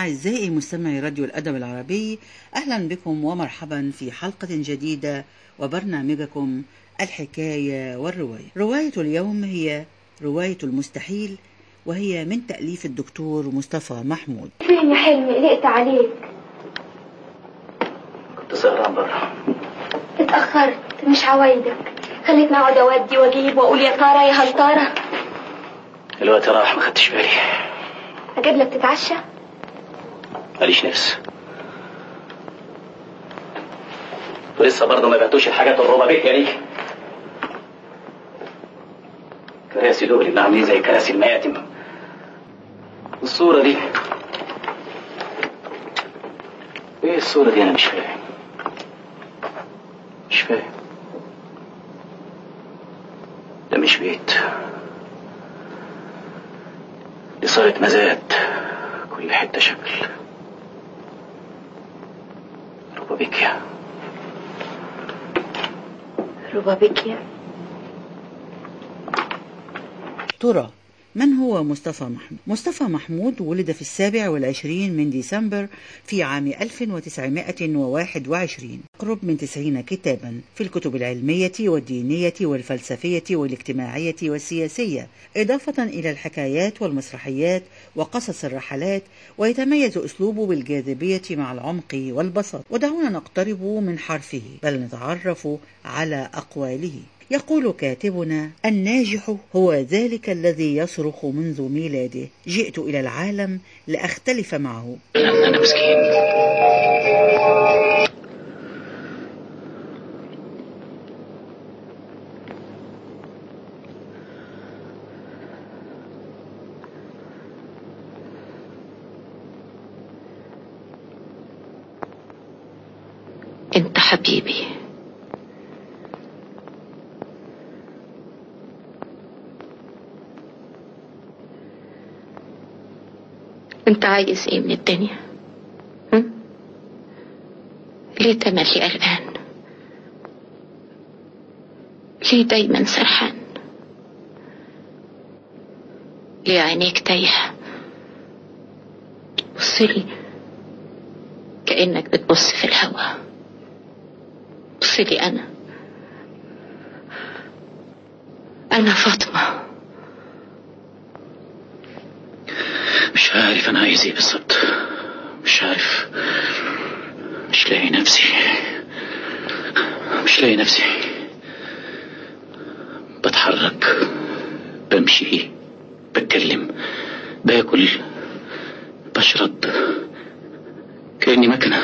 أعزائي مستمعي راديو الأدب العربي أهلا بكم ومرحبا في حلقة جديدة وبرنامجكم الحكاية والرواية رواية اليوم هي رواية المستحيل وهي من تأليف الدكتور مصطفى محمود فين يا حلمي قلقت عليك كنت سهران بره اتأخرت مش عوايدك خليتني اقعد اودي واجيب واقول يا ترى يا هل ترى الوقت راح ما خدتش بالي اجيب لك تتعشى ماليش نفس ولسه برضه ما بعتوش الحاجات الربع بيت يا ليك كراسي دول اللي عاملين زي كراسي المياتم الصورة دي ايه الصورة دي انا مش فاهم مش فاهم ده مش بيت دي صارت مزاد كل حتة شكل روبابيكيا روبابيكيا ترى من هو مصطفى محمود؟ مصطفى محمود ولد في السابع والعشرين من ديسمبر في عام 1921 قرب من تسعين كتابا في الكتب العلمية والدينية والفلسفية والاجتماعية والسياسية إضافة إلى الحكايات والمسرحيات وقصص الرحلات ويتميز أسلوبه بالجاذبية مع العمق والبساطة ودعونا نقترب من حرفه بل نتعرف على أقواله يقول كاتبنا الناجح هو ذلك الذي يصرخ منذ ميلاده جئت إلى العالم لأختلف معه أنا مسكين انت حبيبي انت عايز ايه من الدنيا هم؟ ليه تملي قلقان ليه دايما سرحان ليه عينيك تايهة بصلي كأنك بتبص في الهوا بصلي أنا أنا فاطمة مش عارف انا عايز ايه بالظبط مش عارف مش لاقي نفسي مش لاقي نفسي بتحرك بمشي بتكلم باكل بشرب كأني مكنة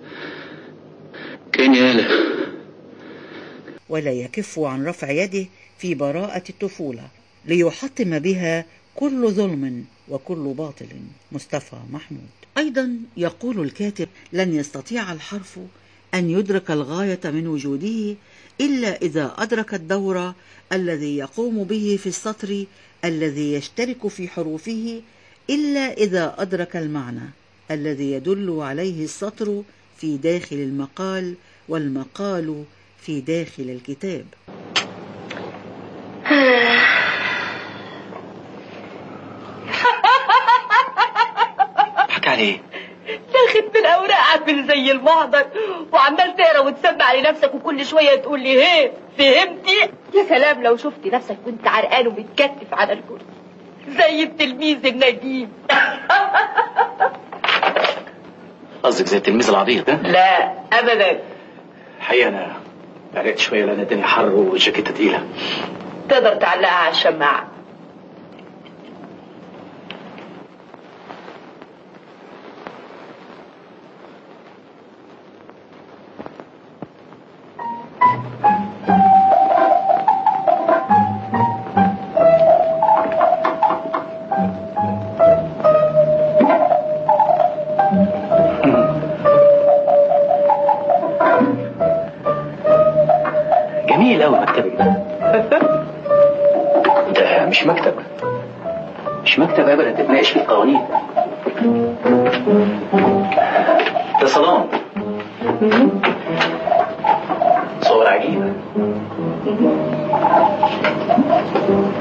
كأني آلة ولا يكف عن رفع يده في براءة الطفولة ليحطم بها كل ظلم وكل باطل مصطفى محمود أيضا يقول الكاتب لن يستطيع الحرف أن يدرك الغاية من وجوده إلا إذا أدرك الدور الذي يقوم به في السطر الذي يشترك في حروفه إلا إذا أدرك المعنى الذي يدل عليه السطر في داخل المقال والمقال في داخل الكتاب حكى عليه تاخد بالاوراق عامل زي المحضر وعمال تقرا وتسمع لنفسك وكل شويه تقول لي هي فهمتي يا سلام لو شفت نفسك وانت عرقان ومتكتف على الكرسي زي التلميذ النديم قصدك زي التلميذ العبيط ده لا ابدا الحقيقة أنا عرقت شوية لأن الدنيا حر والجاكيتة تقيلة تقدر تعلقها على الشماعه جميل أوي مكتبك ده ده مش مكتب مش مكتب أبدا تتناقش في القوانين ده صالون صور عجيبة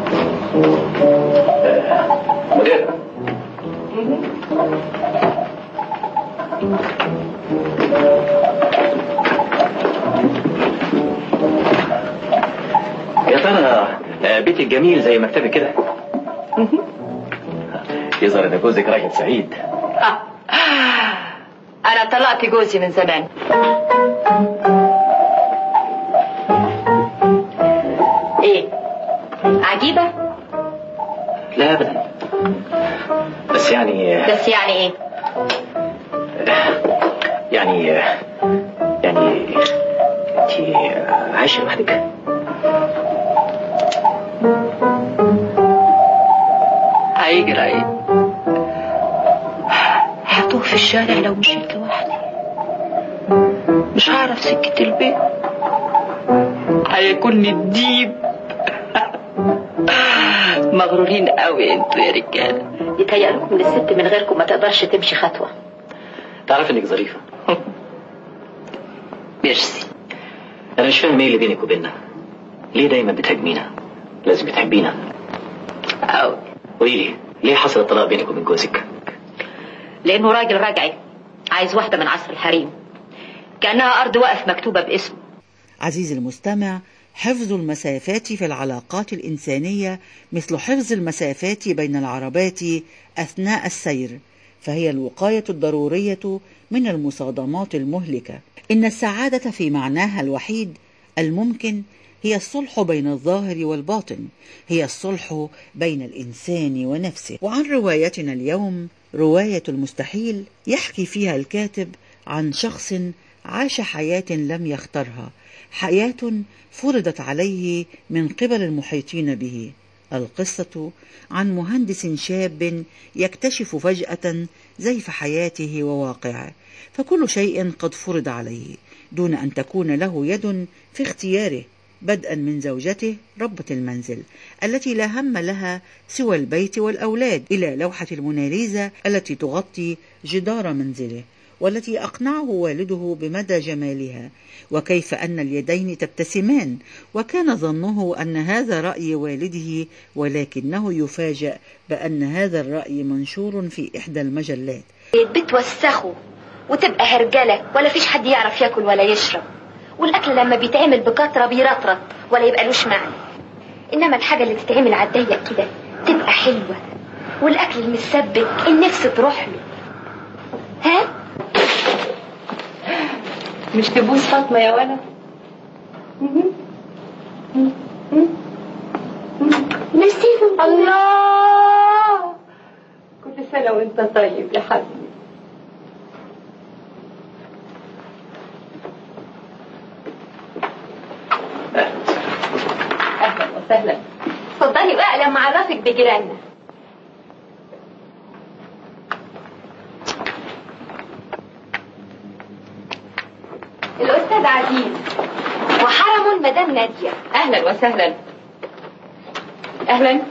آه، مدرب يا ترى آه، بيتك جميل زي مكتبك كده يظهر ان جوزك راجل سعيد انا طلقت جوزي من زمان ايه عجيبة لا ابدا بس يعني بس يعني ايه يعني يعني انت عايشه لوحدك هيجرى ايه هتوه في الشارع لو مشيت لوحدي مش هعرف سكة البيت هيكون الديب مغرورين قوي انتوا يا رجاله يتهيألكم ان الست من غيركم ما تقدرش تمشي خطوه تعرف انك ظريفه ميرسي انا مش فاهم ايه اللي بينك وبيننا ليه دايما بتهاجمينا لازم بتحبينا أوي قولي لي ليه حصل الطلاق بينك وبين جوزك لانه راجل رجعي عايز واحده من عصر الحريم كانها ارض وقف مكتوبه باسمه عزيزي المستمع حفظ المسافات في العلاقات الإنسانية مثل حفظ المسافات بين العربات أثناء السير فهي الوقاية الضرورية من المصادمات المهلكة إن السعادة في معناها الوحيد الممكن هي الصلح بين الظاهر والباطن هي الصلح بين الإنسان ونفسه وعن روايتنا اليوم رواية المستحيل يحكي فيها الكاتب عن شخص عاش حياة لم يخترها حياة فرضت عليه من قبل المحيطين به القصة عن مهندس شاب يكتشف فجأة زيف حياته وواقعه فكل شيء قد فرض عليه دون أن تكون له يد في اختياره بدءا من زوجته ربة المنزل التي لا هم لها سوى البيت والأولاد إلى لوحة الموناليزا التي تغطي جدار منزله والتي أقنعه والده بمدى جمالها وكيف أن اليدين تبتسمان وكان ظنه أن هذا رأي والده ولكنه يفاجأ بأن هذا الرأي منشور في إحدى المجلات بتوسخه وتبقى هرجلة ولا فيش حد يعرف ياكل ولا يشرب والأكل لما بيتعمل بكترة بيرطرط ولا يبقى لوش معنى إنما الحاجة اللي تتعمل على الضيق كده تبقى حلوة والأكل المسبك النفس تروح له ها؟ مش تبوس فاطمه يا ولد ميرسي الله كل سنه وانت طيب يا حبيبي اهلا وسهلا اتفضلي بقى لما أعرفك بجيراننا الأستاذ عزيز وحرم المدام نادية اهلا وسهلا اهلا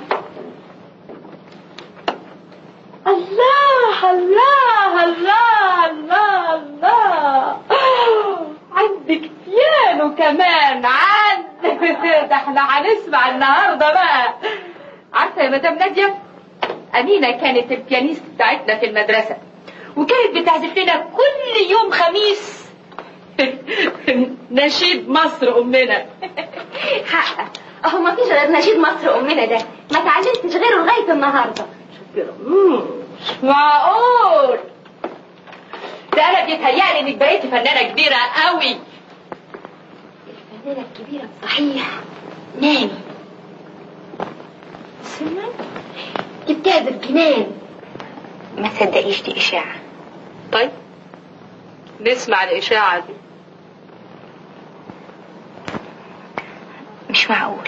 الله الله الله الله الله عندك بيانو كمان عند ده احنا هنسمع النهارده بقى عارفه يا مدام ناديه امينه كانت البيانيست بتاعتنا في المدرسه وكانت بتعزف لنا كل يوم خميس نشيد مصر امنا حقك اهو ما فيش غير نشيد مصر امنا ده ما اتعلمتش غيره لغايه النهارده مم، مش معقول ده انا بيتهيألي انك بقيتي فنانه كبيره قوي الفنانه الكبيره صحيح نامي سمعت دي بتعزف جنان ما تصدقيش دي اشاعه طيب نسمع الاشاعه دي مش معقول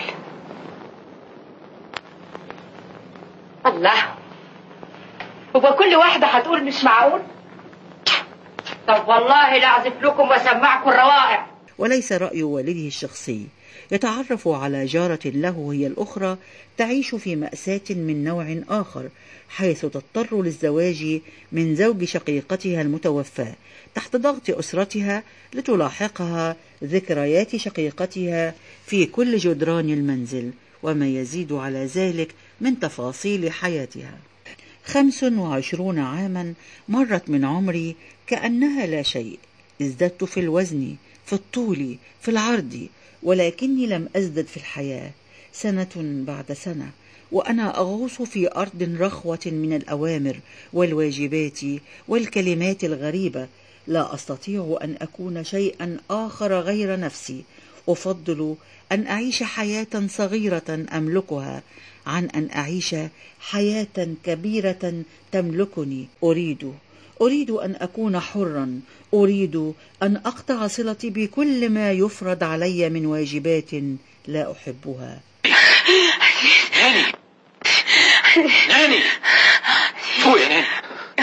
الله هو كل واحده هتقول مش معقول طب والله لاعزف لكم واسمعكم الروائع وليس رأي والده الشخصي يتعرف على جارة له هي الأخرى تعيش في مأساة من نوع آخر حيث تضطر للزواج من زوج شقيقتها المتوفى تحت ضغط أسرتها لتلاحقها ذكريات شقيقتها في كل جدران المنزل وما يزيد على ذلك من تفاصيل حياتها خمس وعشرون عاما مرت من عمري كأنها لا شيء ازددت في الوزن في الطول في العرض ولكني لم أزدد في الحياة سنة بعد سنة وأنا أغوص في أرض رخوة من الأوامر والواجبات والكلمات الغريبة لا أستطيع أن أكون شيئا آخر غير نفسي أفضل أن أعيش حياة صغيرة أملكها عن أن أعيش حياة كبيرة تملكني أريد أريد أن أكون حرا أريد أن أقطع صلتي بكل ما يفرض علي من واجبات لا أحبها ناني ناني فوق يا ناني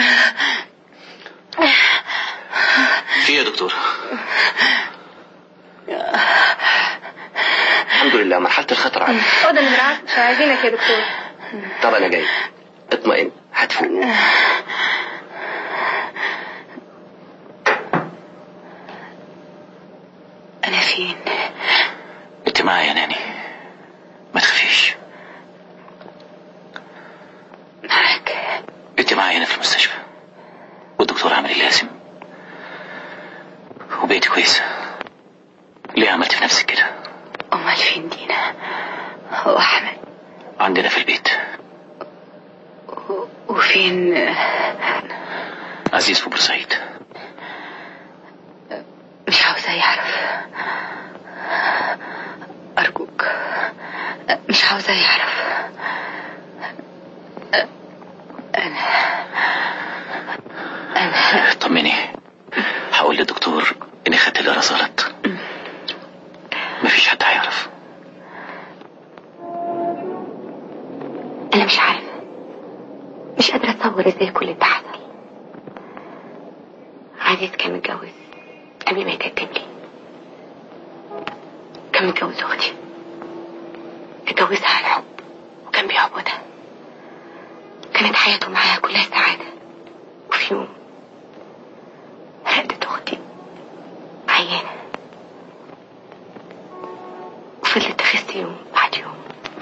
في إيه يا دكتور الحمد لله مرحلة الخطر عدت اتفضل المرعاة مش عايزينك يا دكتور طب أنا جاي اطمئن هتفوق أنا فين؟ انت معايا يا ناني ما تخافيش معاك انت معايا هنا في المستشفى والدكتور عمل اللازم وبقيتي كويسة ليه عملت في نفسك كده أمال فين دينا؟ وأحمد عندنا في البيت و- وفين عزيز في بورسعيد مش عاوزة يعرف أرجوك مش عاوزة يعرف طمني هقول للدكتور اني خدت القرص غلط مفيش حد هيعرف انا مش عارفه مش قادره اتصور ازاي كل ده حصل عزيز كان متجوز قبل ما يتقدم لي كان متجوز اختي اتجوزها عن حب وكان بيعبدها كانت حياته معاها كلها سعاده وفي يوم رقدت اختي عيانه وفضلت تخس يوم بعد يوم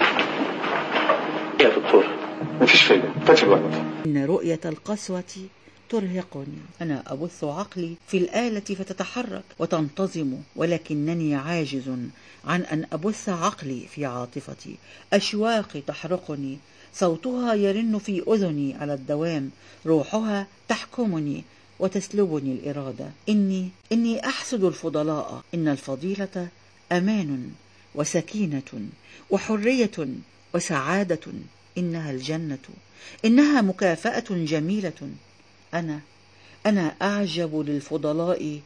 يا دكتور مفيش فايدة فات الوقت إن رؤية القسوة ترهقني أنا أبث عقلي في الآلة فتتحرك وتنتظم ولكنني عاجز عن أن أبث عقلي في عاطفتي أشواقي تحرقني صوتها يرن في أذني على الدوام روحها تحكمني وتسلبني الإرادة إني إني أحسد الفضلاء إن الفضيلة أمان وسكينة وحرية وسعادة إنها الجنة إنها مكافأة جميلة أنا أنا أعجب للفضلاء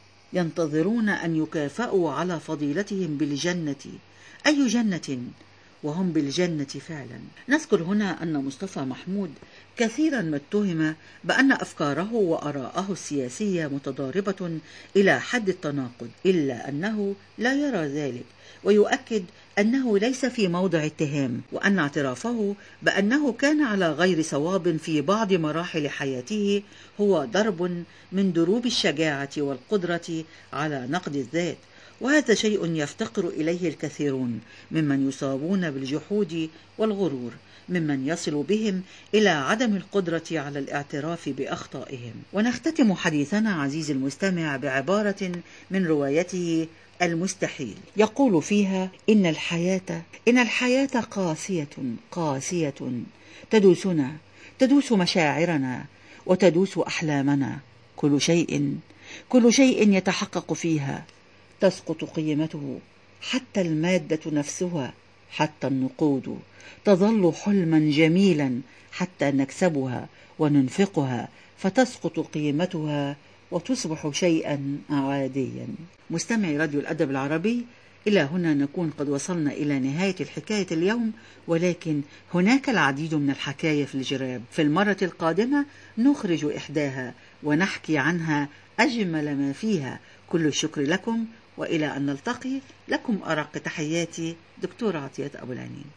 ينتظرون أن يكافئوا على فضيلتهم بالجنة أي جنة وهم بالجنة فعلا نذكر هنا أن مصطفى محمود كثيرا ما اتهم بأن أفكاره وأراءه السياسية متضاربة إلى حد التناقض إلا أنه لا يرى ذلك ويؤكد أنه ليس في موضع اتهام وأن اعترافه بأنه كان على غير صواب في بعض مراحل حياته هو ضرب من دروب الشجاعة والقدرة على نقد الذات وهذا شيء يفتقر إليه الكثيرون ممن يصابون بالجحود والغرور ممن يصل بهم إلى عدم القدرة على الاعتراف بأخطائهم ونختتم حديثنا عزيزي المستمع بعبارة من روايته المستحيل يقول فيها إن الحياة إن الحياة قاسية قاسية تدوسنا تدوس مشاعرنا وتدوس أحلامنا كل شيء كل شيء يتحقق فيها تسقط قيمته حتى المادة نفسها حتى النقود تظل حلما جميلا حتى نكسبها وننفقها فتسقط قيمتها وتصبح شيئا عاديا مستمعي راديو الأدب العربي إلى هنا نكون قد وصلنا إلى نهاية الحكاية اليوم ولكن هناك العديد من الحكاية في الجراب في المرة القادمة نخرج إحداها ونحكي عنها أجمل ما فيها كل الشكر لكم وإلى أن نلتقي لكم أرق تحياتي دكتور عطية أبو العنين